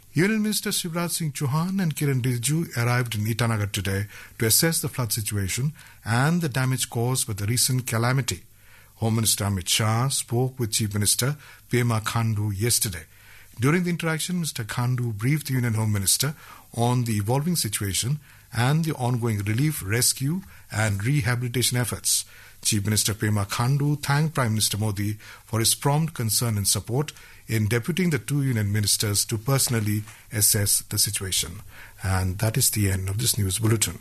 Union Minister Shivraj Singh Chauhan and Kiran Rijiju arrived in Itanagar today to assess the flood situation and the damage caused by the recent calamity. Home Minister Amit Shah spoke with Chief Minister Pema Khandu yesterday. During the interaction, Mr. Khandu briefed the Union Home Minister on the evolving situation and the ongoing relief, rescue, and rehabilitation efforts. Chief Minister Pema Khandu thanked Prime Minister Modi for his prompt concern and support in deputing the two union ministers to personally assess the situation. And that is the end of this news bulletin.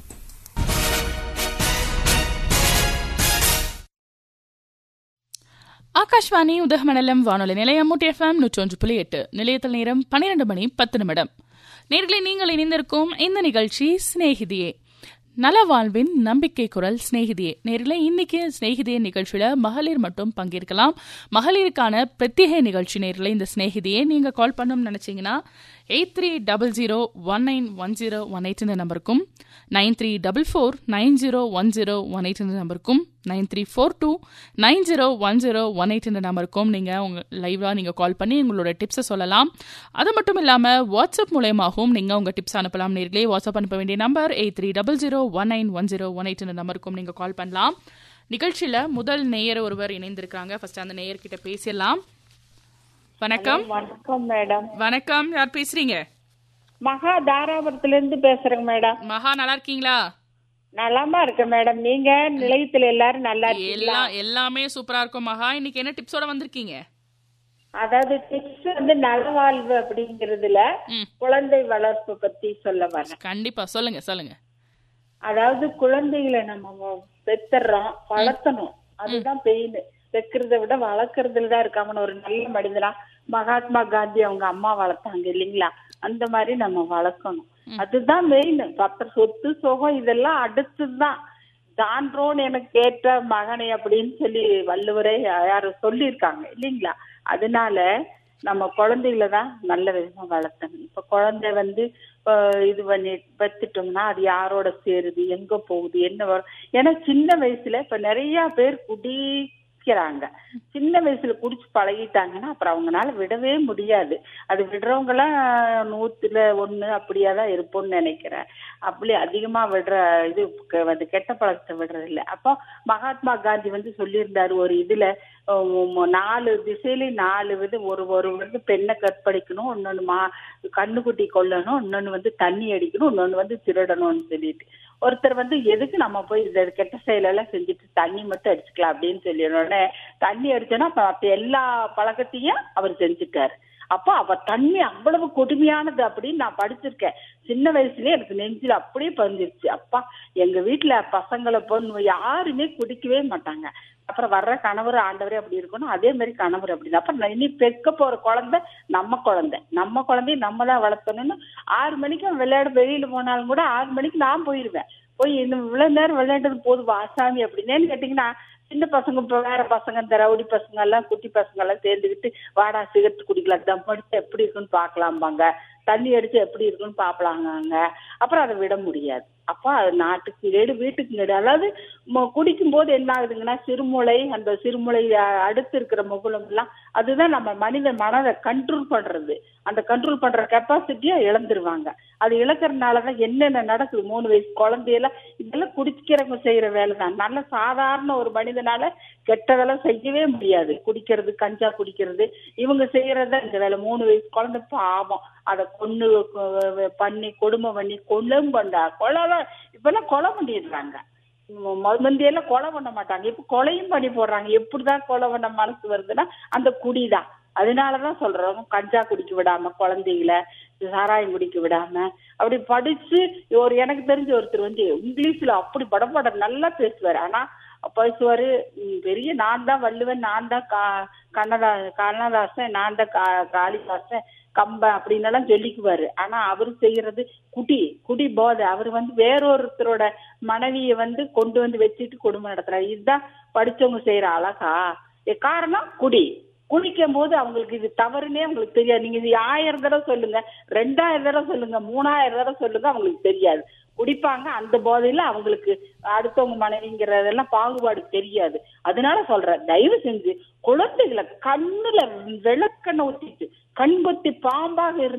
Akashvani Udhagamandalam வானொலி நிலையம் முட்டி FM நூற்றொன்று புள்ளி எட்டு நிலையத்தில் நேரம் பன்னிரண்டு மணி பத்து நிமிடம் நேர்களை நீங்கள் இணைந்திருக்கும் இந்த நிகழ்ச்சி சிநேகிதியே நலவாழ்வின் நம்பிக்கை குரல் சிநேகிதியே நேரில் இன்னைக்கு சிநேகிதியே நிகழ்ச்சியில மகளிர் மட்டும் பங்கேற்கலாம் மகளிருக்கான பிரத்யேக நிகழ்ச்சி நேரில் இந்த சிநேகிதியே நீங்க கால் பண்ணணும்னு நினைச்சீங்கன்னா eight three double zero one nine one zero one eight இந்த நம்பருக்கும் nine three double four nine zero one zero one eight இந்த நம்பருக்கும் nine three four two nine zero one zero one eight இந்த நம்பருக்கும் நீங்கள் உங்கள் லைவாக நீங்கள் கால் பண்ணி உங்களோட டிப்ஸை சொல்லலாம் அது மட்டும் இல்லாமல் வாட்ஸ்அப் மூலயமாகவும் நீங்கள் உங்கள் டிப்ஸ் அனுப்பலாம் நேர்களே வாட்ஸ்அப் அனுப்ப வேண்டிய number eight three double zero one nine one zero one eight இந்த நம்பருக்கும் நீங்கள் கால் பண்ணலாம் நிகழ்ச்சியில் முதல் நேயர் ஒருவர் இணைந்திருக்கிறாங்க ஃபர்ஸ்ட் அந்த நேயர்கிட்ட பேசிடலாம் வணக்கம் வணக்கம் மேடம் வணக்கம் யார் பேசுறீங்க மகா தாராபுரத்துல இருந்து பேசுறேங்க மேடம் மகா நல்லா இருக்கீங்களா நலமா இருக்கு மேடம் நீங்க நிலையத்துல எல்லாரும் நல்லா இருக்கீங்களா எல்லாம் எல்லாமே சூப்பரா இருக்கும் மகா இன்னைக்கு என்ன டிப்ஸோட வந்திருக்கீங்க அதாவது டிப்ஸ் வந்து நலவாழ்வு அப்படிங்கறதுல ம். குழந்தை வளர்ப்பு பத்தி சொல்ல வரேன் கண்டிப்பா சொல்லுங்க சொல்லுங்க அதாவது குழந்தைகளை நம்ம பெத்துறோம் வளர்த்தணும் அதுதான் பெயின் பெக்கிறத விட வளர்க்கறதுல தான் இருக்காமன்னு ஒரு நல்ல மனிதனா மகாத்மா காந்தி அவங்க அம்மா வளர்த்தாங்க இல்லைங்களா அந்த மாதிரி நம்ம வளர்க்கணும் அதுதான் மெயின் பத்திர சொத்து சுகம் இதெல்லாம் அடுத்ததுதான் சான்றோன்னு எனக்கு கேட்ட மகனை அப்படின்னு சொல்லி வள்ளுவரே யாரும் சொல்லியிருக்காங்க இல்லைங்களா அதனால நம்ம குழந்தைகள தான் நல்ல விதமா வளர்த்தணும் இப்ப குழந்தை வந்து அஹ், இது பண்ணி பெத்துட்டோம்னா அது யாரோட சேருது எங்க போகுது என்ன வரும் ஏன்னா சின்ன வயசுல இப்ப நிறைய பேர் குடிக்கிறாங்க சின்ன வயசுல குடிச்சு பழகிட்டாங்கன்னா அப்புறம் அவங்கனால விடவே முடியாது அது விடுறவங்க எல்லாம் நூத்துல ஒண்ணு அப்படியாதான் இருப்போம்னு நினைக்கிறேன் அப்படி அதிகமா விடுற இது க- வந்து கெட்ட பழக்கத்தை விடுறது இல்ல அப்போ மகாத்மா காந்தி வந்து சொல்லியிருந்தாரு ஒரு இதுல உம், நாலு திசையிலயும் நாலு வித ஒரு ஒரு வந்து பெண்ணை கற்பழிக்கணும் இன்னொன்னு மா கண்ணுக்குட்டி கொல்லணும் இன்னொன்னு வந்து தண்ணி அடிக்கணும் இன்னொன்னு வந்து திருடணும்னு சொல்லிட்டு ஒருத்தர் வந்து எதுக்கு நம்ம போய் இந்த கெட்ட செயலெல்லாம் செஞ்சுட்டு தண்ணி மட்டும் அடிச்சுக்கலாம் அப்படின்னு சொல்லிடுறோன்னே தண்ணி அடிச்சோன்னா அப்ப மத்த எல்லா பழக்கத்தையும் அவர் செஞ்சுட்டாரு அப்போ அவ தண்ணி அவ்வளவு கொடுமையானது அப்படின்னு நான் படிச்சிருக்கேன் சின்ன வயசுலயே எனக்கு நெஞ்சில அப்படியே பதிஞ்சிருச்சு அப்பா எங்க வீட்டுல பசங்களை பொண்ணு யாருமே குடிக்கவே மாட்டாங்க அப்புறம் வர்ற கணவர் ஆண்டவரே அப்படி இருக்கணும் அதே மாதிரி கணவர் அப்படி அப்ப நான் இனி பெக்க போற குழந்தை நம்ம குழந்தை நம்ம குழந்தைய நம்ம தான் வளர்த்தணும்னு ஆறு மணிக்கு விளையாட வெளியில போனாலும் கூட ஆறு மணிக்கு நான் போயிருவேன் போய் இன்னும் இவ்வளவு நேரம் விளையாண்டது போதும் வாசாமி அப்படின்னு கேட்டீங்கன்னா சின்ன பசங்க இப்ப வேற பசங்க இந்த ரவுடி பசங்க எல்லாம் குட்டி பசங்க எல்லாம் சேர்ந்துக்கிட்டு வாடா சிகரெட் குடிக்கலாம் தம் அடிச்சு எப்படி இருக்குன்னு பாக்கலாம்பாங்க தண்ணி அடிச்சு எப்படி இருக்குன்னு பாப்பலாங்க அப்புறம் அதை விட முடியாது அப்ப அது நாட்டுக்கு கேடு வீட்டுக்கு கேடு அதாவது ம- குடிக்கும் போது என்ன ஆகுதுங்கன்னா சிறுமுளை அந்த சிறுமுளை அ- அடுத்து இருக்கிற முகுலம் எல்லாம் அதுதான் நம்ம மனித மனதை கண்ட்ரோல் பண்றது அந்த கண்ட்ரோல் பண்ற கெப்பாசிட்டியை இழந்துருவாங்க அது இழக்கிறதுனாலதான் என்னென்ன நடக்குது மூணு வயசு குழந்தையெல்லாம் இதெல்லாம் குடிக்கிறவங்க செய்யற வேலை தான் நல்ல சாதாரண ஒரு மனிதனால கெட்டதெல்லாம் செய்யவே முடியாது குடிக்கிறது கஞ்சா குடிக்கிறது இவங்க செய்யறதா இந்த வேலை மூணு வயசு குழந்தை பாவம் அதை கொன்னு கொ- பண்ணி கொடுமை பண்ணி கொல்லும் பண்ணா கொலை இப்பெல்லாம் கொலை பண்ணிடுறாங்க முந்தியெல்லாம் கொலை பண்ண மாட்டாங்க இப்ப கொலையும் பண்ணி போடுறாங்க எப்படிதான் கொலை பண்ண மனசு வருதுன்னா அந்த குடிதான் அதனாலதான் சொல்றோம் கஞ்சா குடிக்க விடாம குழந்தைகளை சாராயம் குடிக்க விடாம அப்படி படிச்சு ஒரு எனக்கு தெரிஞ்ச ஒருத்தர் வந்து இங்கிலீஷ்ல அப்படி படப்பட நல்லா பேசுவாரு ஆனா பேசுவாரு "ம், பெரிய நான் தான் வள்ளுவன் நான் தான் கா கண்ணதா கண்ணதாசன் நான் தான் கா காளிதாசன் கம்ப அப்படின்னு எல்லாம் சொல்லிக்குவாரு ஆனா அவரு செய்யறது குடி குடி போதை அவர் வந்து வேறொருத்தரோட மனைவியை வந்து கொண்டு வந்து வச்சுட்டு குடும்பம் நடத்துறாரு இதுதான் படிச்சவங்க செய்யற அழகா எ- காரணம் குடி குடிக்கும் போது அவங்களுக்கு இது தவறுனே அவங்களுக்கு தெரியாது நீங்க இது ஆயிரம் தடவை சொல்லுங்க ரெண்டாயிரம் தடவை சொல்லுங்க மூணாயிரம் தடவை சொல்லுங்க அவங்களுக்கு தெரியாது குடிப்பாங்க அந்த போதையில அவங்களுக்கு அடுத்தவங்க மனைவிங்கிறதெல்லாம் பாகுபாடு தெரியாது அதனால சொல்றேன் தயவு செஞ்சு குழந்தைகளை கண்ணுல விளக்கண்ண ஊத்திட்டு கண்பொத்தி பாம்பாக இருந்து